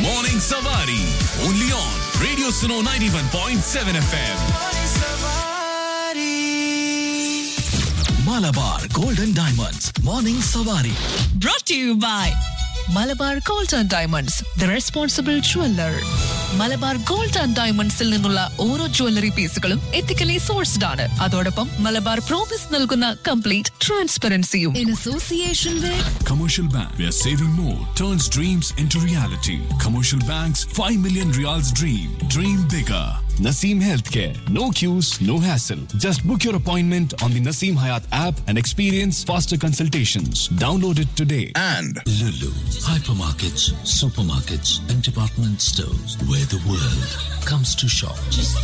Morning Savari. Only on Radio Suno 91.7 FM. Malabar Golden Diamonds. Morning Savari. brought to you by Malabar gold and diamonds the responsible jeweller Malabar gold and ഡയമണ്ട്സിൽ നിന്നുള്ള ഓരോ jewellery പീസുകളും ethically sourced ആണ് അതോടൊപ്പം Malabar promise നൽകുന്ന complete ട്രാൻസ്പെറൻസിയും in association with Commercial Bank, where saving more turns dreams into reality. Commercial Bank's 5 million reals dream. Dream bigger. Naseem Healthcare. No queues, no hassle. Just book your appointment on the Naseem Hayat app and experience faster consultations. Download it today. And Lulu, hypermarkets, supermarkets, and department stores where the world comes to shop.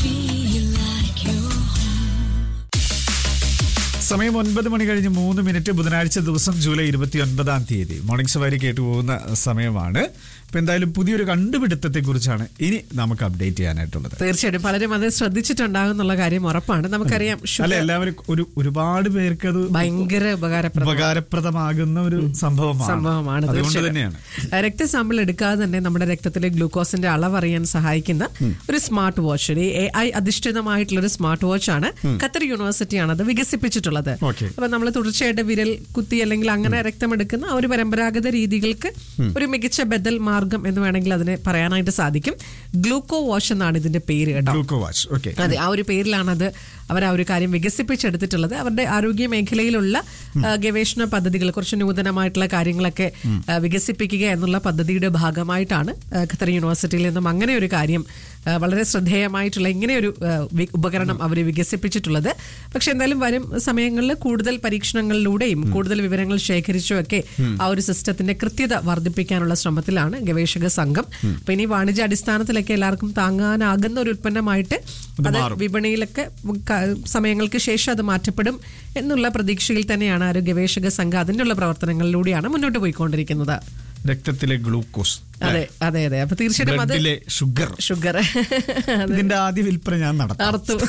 സമയം ഒൻപത് മണി കഴിഞ്ഞ് മൂന്ന് minute ബുധനാഴ്ച ദിവസം July ഇരുപത്തി ഒൻപതാം തീയതി morning സവാരി കേട്ടു പോകുന്ന സമയമാണ് അപ്പൊ എന്തായാലും പുതിയൊരു കണ്ടുപിടുത്തത്തെ കുറിച്ചാണ് ഇനി നമുക്ക് അപ്ഡേറ്റ് ചെയ്യാനായിട്ടുള്ളത് തീർച്ചയായിട്ടും പലരും അത് ശ്രദ്ധിച്ചിട്ടുണ്ടാകും എന്നുള്ള കാര്യം ഉറപ്പാണ് നമുക്കറിയാം അല്ല ഷുഗർ എല്ലാവരും ഒരു ഒരുപാട് പേർക്ക് അത് ഭയങ്കര ഉപകാരപ്രദം ഉപകാരപ്രദമാകുന്ന ഒരു സംഭവമാണ് സംഭവമാണ് അതുകൊണ്ട് തീർച്ചയായും. തന്നെയാണ് രക്തസാമ്പിൾ എടുക്കാതെ തന്നെ നമ്മുടെ രക്തത്തിലെ ഗ്ലൂക്കോസിന്റെ അളവ് അറിയാൻ സഹായിക്കുന്ന ഒരു സ്മാർട്ട് വാച്ച് ഒരു എ ഐ അധിഷ്ഠിതമായിട്ടുള്ള ഒരു സ്മാർട്ട് വാച്ച് ആണ് ഖത്തർ യൂണിവേഴ്സിറ്റിയാണ് അത് വികസിപ്പിച്ചിട്ടുള്ളത് Okay. അപ്പൊ നമ്മൾ തുടർച്ചയായിട്ട് വിരൽ കുത്തി അല്ലെങ്കിൽ അങ്ങനെ രക്തമെടുക്കുന്ന ആ ഒരു പരമ്പരാഗത രീതികൾക്ക് ഒരു മികച്ച ബദൽ മാർഗം എന്ന് വേണമെങ്കിൽ അതിനെ പറയാനായിട്ട് സാധിക്കും ഗ്ലൂക്കോ വാച്ച് എന്നാണ് ഇതിന്റെ പേര് കേട്ടോ ഗ്ലൂക്കോ വാച്ച് ഓക്കെ അതെ ആ ഒരു പേരിലാണ് അത് അവർ ആ ഒരു കാര്യം വികസിപ്പിച്ചെടുത്തിട്ടുള്ളത് അവരുടെ ആരോഗ്യ മേഖലയിലുള്ള ആ, ഗവേഷണ പദ്ധതികൾ കുറച്ച് നൂതനമായിട്ടുള്ള കാര്യങ്ങളൊക്കെ ആ, വികസിപ്പിക്കുക എന്നുള്ള പദ്ധതിയുടെ ഭാഗമായിട്ടാണ് ആ, ഖത്തർ യൂണിവേഴ്സിറ്റിയിൽ നിന്നും അങ്ങനെ ഒരു കാര്യം ആ, വളരെ ശ്രദ്ധേയമായിട്ടുള്ള ഇങ്ങനെ ഒരു ആ, വി- ഉപകരണം അവർ വികസിപ്പിച്ചിട്ടുള്ളത് പക്ഷെ എന്തായാലും വരും സമയങ്ങളിൽ കൂടുതൽ പരീക്ഷണങ്ങളിലൂടെയും കൂടുതൽ വിവരങ്ങൾ ശേഖരിച്ചും ഒക്കെ ആ ഒരു സിസ്റ്റത്തിന്റെ കൃത്യത വർദ്ധിപ്പിക്കാനുള്ള ശ്രമത്തിലാണ് ഗവേഷക സംഘം അപ്പൊ ഇനി വാണിജ്യ അടിസ്ഥാനത്തിലൊക്കെ എല്ലാവർക്കും താങ്ങാനാകുന്ന ഒരു ഉൽപ്പന്നമായിട്ട് അത് അത് മാറും. വിപണിയിലൊക്കെ ക- സമയങ്ങൾക്ക് ശേഷം അത് മാറ്റപ്പെടും എന്നുള്ള പ്രതീക്ഷയിൽ തന്നെയാണ് ആ ഒരു ഗവേഷക സംഘം അതിനുള്ള പ്രവർത്തനങ്ങളിലൂടെയാണ് മുന്നോട്ട് പോയിക്കൊണ്ടിരിക്കുന്നത് രക്തത്തിലെ ഗ്ലൂക്കോസ് അതെ അതെ അതെ അപ്പൊ തീർച്ചയായിട്ടും അത് ബ്ലഡിലെ ഷുഗർ ഷുഗർ ഇതിന്റെ ആദ്യ വിൽപ്പന ഞാൻ നടത്താം നടത്തും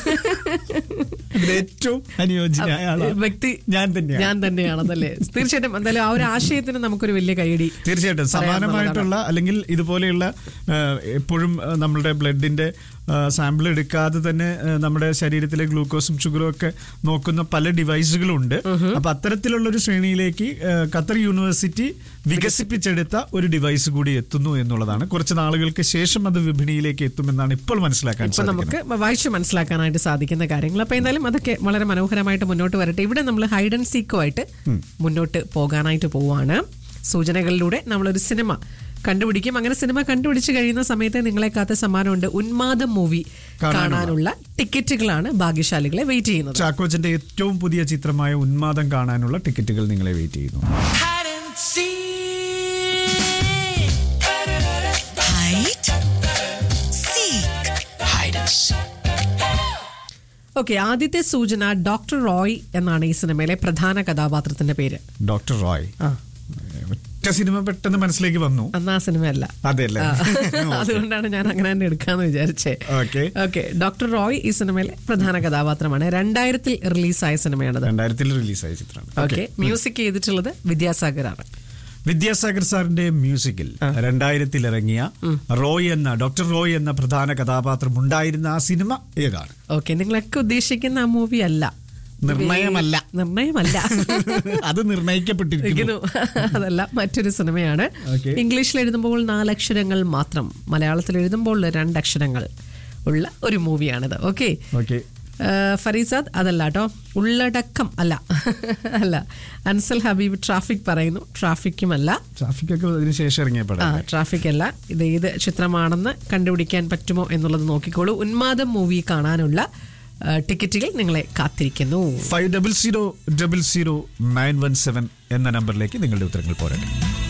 ഇതിൽ ഏറ്റവും അനുയോജ്യനായ ആളാണ് വ്യക്തി ഞാൻ തന്നെയാണ് ഞാൻ തന്നെയാണെന്നല്ലേ തീർച്ചയായിട്ടും എന്തായാലും ആ ഒരു ആശയത്തിന് നമുക്കൊരു വലിയ കൈയടി തീർച്ചയായിട്ടും സമാനമായിട്ടുള്ള അല്ലെങ്കിൽ ഇതുപോലെയുള്ള ആ, എപ്പോഴും ആ, നമ്മളുടെ ബ്ലഡിന്റെ സാമ്പിൾ എടുക്കാതെ തന്നെ ആ, നമ്മുടെ ശരീരത്തിലെ ഗ്ലൂക്കോസും ഷുഗറും ഒക്കെ നോക്കുന്ന പല ഡിവൈസുകളുണ്ട് അപ്പൊ അത്തരത്തിലുള്ള ഒരു ശ്രേണിയിലേക്ക് ആ, ഖത്തർ യൂണിവേഴ്സിറ്റി വികസിപ്പിച്ചെടുത്ത ഒരു ഡിവൈസ് കൂടി എത്തുന്നു എന്നുള്ളതാണ് കുറച്ച് നാളുകൾക്ക് ശേഷം അത് വിപണിയിലേക്ക് എത്തുമെന്നാണ് ഇപ്പോൾ മനസ്സിലാക്കാൻ ഇപ്പൊ സാധിക്കുന്നത് നമുക്ക് വായിച്ചു മനസ്സിലാക്കാനായിട്ട് സാധിക്കുന്ന കാര്യങ്ങൾ അപ്പൊ എന്തായാലും അതൊക്കെ വളരെ മനോഹരമായിട്ട് മുന്നോട്ട് വരട്ടെ ഇവിടെ നമ്മൾ ഹൈഡ് ആൻഡ് സീക്കുമായിട്ട് മുന്നോട്ട് പോകാനായിട്ട് പോവാണ് സൂചനകളിലൂടെ നമ്മളൊരു സിനിമ കണ്ടുപിടിക്കും അങ്ങനെ സിനിമ കണ്ടുപിടിച്ച് കഴിയുന്ന സമയത്ത് നിങ്ങളെ കാത്ത സമ്മാനമുണ്ട് ഉന്മാദം മൂവി കാണാനുള്ള. കാണാനുള്ള ടിക്കറ്റുകളാണ് ഭാഗ്യശാലികളെ വെയിറ്റ് ചെയ്യുന്നത് ചാക്കോച്ചന്റെ ഏറ്റവും പുതിയ ചിത്രമായ ഉന്മാദം കാണാനുള്ള ടിക്കറ്റുകൾ നിങ്ങളെ വെയിറ്റ് ചെയ്യുന്നു ഓക്കെ ആദ്യത്തെ സൂചന ഡോക്ടർ റോയ് എന്നാണ് ഈ സിനിമയിലെ പ്രധാന കഥാപാത്രത്തിന്റെ പേര് ഡോക്ടർ റോയ് ആ ഒറ്റ സിനിമ പെട്ടെന്ന് മനസ്സിലേക്ക് വന്നു അന്നാ സിനിമയല്ല അതെല്ലേ ആ, അതുകൊണ്ടാണ് ഞാൻ അങ്ങനെ തന്നെ എടുക്കാന്ന് വിചാരിച്ചേ Okay. ഓക്കെ ഡോക്ടർ റോയ് ഈ സിനിമയിലെ പ്രധാന കഥാപാത്രമാണ് രണ്ടായിരത്തിൽ റിലീസായ സിനിമയാണത് രണ്ടായിരത്തിൽ റിലീസായ ചിത്രമാണ് ഓക്കെ മ്യൂസിക് ചെയ്തിട്ടുള്ളത് വിദ്യാസാഗറാണ് വിദ്യാസാഗർ സാറിന്റെ മ്യൂസിക്കിൽ രണ്ടായിരത്തിൽ ഇറങ്ങിയ റോയ് എന്ന ഡോക്ടർ റോയ് എന്ന പ്രധാന കഥാപാത്രം ഉണ്ടായിരുന്ന ആ സിനിമ ഏതാണ് ഓക്കെ നിങ്ങളൊക്കെ ഉദ്ദേശിക്കുന്ന ആ മൂവി അല്ല നിർണയമല്ല. നിർണയമല്ല അത് നിർണയിക്കപ്പെട്ടിരിക്കുന്നു ഇരിക്കുന്നു. അതല്ല മറ്റൊരു സിനിമയാണ് Okay. ഇംഗ്ലീഷിൽ എഴുതുമ്പോൾ നാലക്ഷരങ്ങൾ മാത്രം മലയാളത്തിൽ എഴുതുമ്പോൾ രണ്ടക്ഷരങ്ങൾ ഉള്ള ഒരു മൂവിയാണിത് ഓക്കെ ഓക്കെ ഫരീസാദ് അതല്ല കേട്ടോ ഉള്ളടക്കം അല്ല അല്ല അൻസൽ ഹബീബ് ട്രാഫിക് പറയുന്നു ട്രാഫിക്കും അല്ല ട്രാഫിക് ഒക്കെ അതിന് ശേഷം ഇറങ്ങിയ ആ പടം ട്രാഫിക് അല്ല ഇത് ഏത് ചിത്രമാണെന്ന് കണ്ടുപിടിക്കാൻ പറ്റുമോ എന്നുള്ളത് നോക്കിക്കോളൂ ഉന്മാദം മൂവി കാണാനുള്ള ആ, ടിക്കറ്റുകൾ നിങ്ങളെ കാത്തിരിക്കുന്നു five double zero double zero nine one seven എന്ന നമ്പറിലേക്ക് നിങ്ങളുടെ ഉത്തരങ്ങൾ പോരട്ടെ